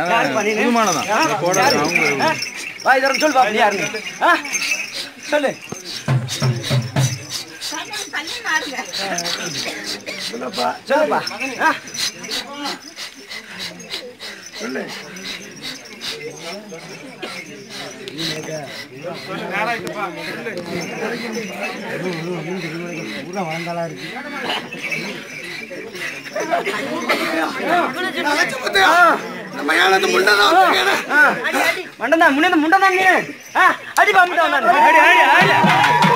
யாருப்பா நீனு? புதுமானதான். ஆ? போடாத, யாரு? அவங்க- ஆ? வாய் திறந்து சொல்லு பாப்பா, நீ யாருன்னு. ஆ? சொல்லு சொல்லுப்பா சொல்லுப்பா ஆ? மண்டனா முன்னே முண்டனா நீ ஆ, அடி பா முண்டை வந்தானே. அடி அடி அடி